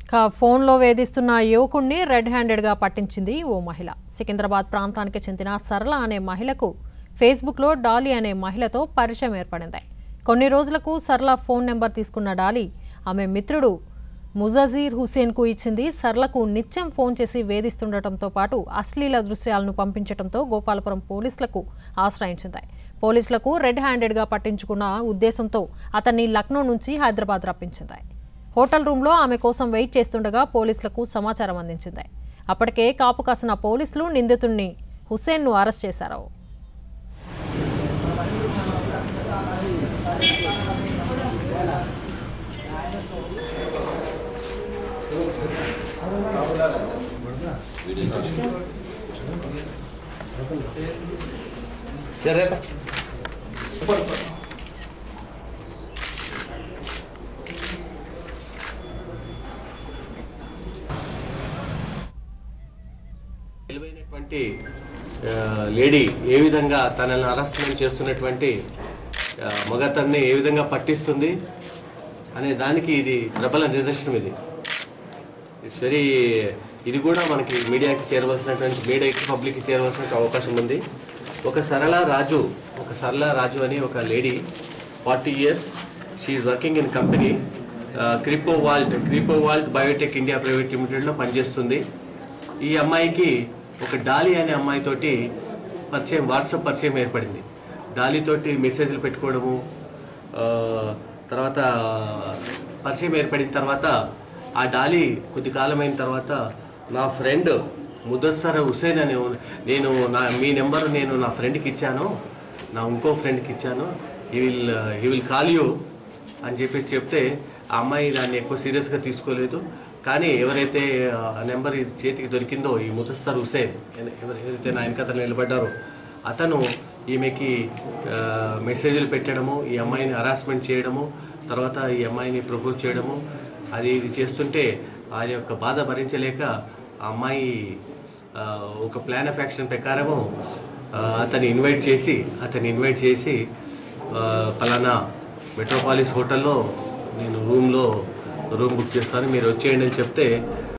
ఇక ఫోన్లో వేధిస్తున్న యువకుణ్ణి రెడ్ హ్యాండెడ్గా పట్టించింది ఓ మహిళ సికింద్రాబాద్ ప్రాంతానికి చెందిన సరళ అనే మహిళకు ఫేస్బుక్లో డాలీ అనే మహిళతో పరిచయం ఏర్పడింది కొన్ని రోజులకు సరళ ఫోన్ నెంబర్ తీసుకున్న డాలీ ఆమె మిత్రుడు ముజజీర్ హుసేన్కు ఇచ్చింది సర్లకు నిత్యం ఫోన్ చేసి వేధిస్తుండటంతో పాటు అశ్లీల దృశ్యాలను పంపించడంతో గోపాలపురం పోలీసులకు ఆశ్రయించింది పోలీసులకు రెడ్ హ్యాండెడ్గా పట్టించుకున్న ఉద్దేశంతో అతన్ని లక్నో నుంచి హైదరాబాద్ రప్పించింది హోటల్ రూమ్లో ఆమె కోసం వెయిట్ చేస్తుండగా పోలీసులకు సమాచారం అందించింది అప్పటికే కాపు కాసిన పోలీసులు నిందితుడిని హుసేన్ను అరెస్ట్ చేశారు సరే తెలివైనటువంటి ఆ, లేడీ ఏ విధంగా తనని అరెస్ట్మెంట్ చేస్తున్నటువంటి ఆ, మగతన్ని ఏ విధంగా పట్టిస్తుంది అనే దానికి ఇది ప్రబల నిదర్శనం ఇది ఇట్స్ వెరీ ఇది కూడా మనకి మీడియాకి చేరవలసినటువంటి మీడియాకి పబ్లిక్కి చేరవలసిన అవకాశం ఉంది ఒక సరళ రాజు ఒక సరళ రాజు అని ఒక lady forty years she's working in company cryo vault cryo vault biotech India private లిమిటెడ్లో పనిచేస్తుంది ఈ అమ్మాయికి ఒక డాలీ అనే అమ్మాయితోటి పరిచయం వాట్సాప్ పరిచయం ఏర్పడింది డాలీతోటి మెసేజ్లు పెట్టుకోవడము ఆ, తర్వాత పరిచయం ఏర్పడిన తర్వాత ఆ డాలీ కొద్ది కాలం అయిన తర్వాత నా ఫ్రెండ్ ముదస్సర్ హుసేన్ అనే ఉ- నేను నా మీ నెంబర్ నేను నా ఫ్రెండ్కి ఇచ్చాను నా ఇంకో ఫ్రెండ్కి ఇచ్చాను ఈ విల్ ఈ విల్ కాల్ యూ అని చెప్పేసి చెప్తే ఆ అమ్మాయి దాన్ని ఎక్కువ సీరియస్గా తీసుకోలేదు కానీ ఎవరైతే ఆ నెంబర్ ఈ చేతికి దొరికిందో ఈ ముదస్సర్ హుసేన్ ఎన- ఎవరు ఎవరైతే నా వెనకతను నిలబడ్డారో అతను ఈమెకి ఆ, మెసేజ్లు పెట్టడము ఈ అమ్మాయిని హరాస్మెంట్ చేయడము తర్వాత ఈ అమ్మాయిని ప్రపోజ్ చేయడము అది ఇది చేస్తుంటే ఆయన యొక్క బాధ భరించలేక ఆ అమ్మాయి ఆ, ఒక ప్లాన్ ఆఫ్ యాక్షన్ ప్రకారము ఆ, అతన్ని ఇన్వైట్ చేసి అతన్ని ఇన్వైట్ చేసి ఆ, పలానా మెట్రోపాలిస్ హోటల్లో నేను రూమ్లో రూమ్ బుక్ చేస్తాను మీరు వచ్చేయండి అని చెప్తే